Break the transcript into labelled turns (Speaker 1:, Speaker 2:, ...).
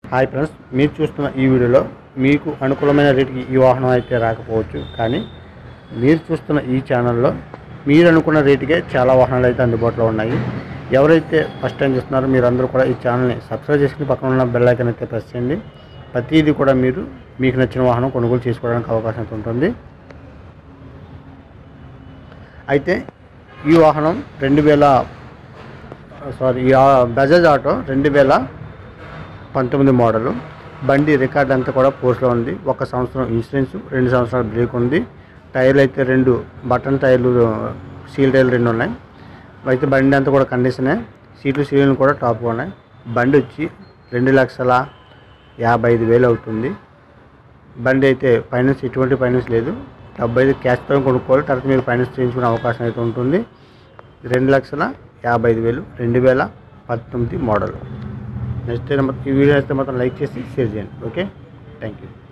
Speaker 1: hi friends మీరు చూస్తున్న ఈ వీడియోలో మీకు అనుకూలమైన రేటుకి ఈ వాహనం అయితే రాకపోవచ్చు కానీ మీరు చూస్తున్న ఈ ఛానల్లో మీరు అనుకున్న రేటుకే చాలా వాహనాలు అయితే అందుబాటులో ఉన్నాయి ఎవరైతే ఫస్ట్ టైం చూస్తున్నారో మీరు అందరూ కూడా ఈ ఛానల్ని సబ్స్క్రైబ్ చేసుకుని పక్కన ఉన్న బెల్ ఐకాన్ అయితే ప్రెస్ చేయండి ప్రతిదీ కూడా మీరు మీకు నచ్చిన వాహనం కొనుగోలు చేసుకోవడానికి అవకాశం అయితే ఉంటుంది అయితే ఈ వాహనం రెండు వేల సారీ ఈ ఆ- బజాజ్ ఆటో రెండు వేల పంతొమ్మిది మోడలు బండి రికార్డ్ అంతా కూడా పోస్ట్లో ఉంది ఒక సంవత్సరం ఇన్సూరెన్స్ రెండు సంవత్సరాల బ్రేక్ ఉంది టైర్లు అయితే రెండు బటన్ టైర్లు సీల్ టైర్లు రెండు ఉన్నాయి అయితే బండి అంతా కూడా కండిషనే సీట్లు సీట్లు కూడా టాప్గా ఉన్నాయి బండి వచ్చి రెండు లక్షల యాభై ఐదు వేలు అవుతుంది బండి అయితే ఫైనాన్స్ ఎటువంటి ఫైనాన్స్ లేదు డబ్బు అయితే క్యాష్తో కొనుక్కోవాలి తర్వాత మీరు ఫైనాన్స్ చేయించుకునే అవకాశం అయితే ఉంటుంది రెండు లక్షల యాభై ఐదు వేలు రెండు వేల పంతొమ్మిది మోడల్ నెక్స్ట్ నెంబర్ ఈ వీడియో అయితే మాత్రం లైక్ చేసి షేర్ చేయండి ఓకే థ్యాంక్ యూ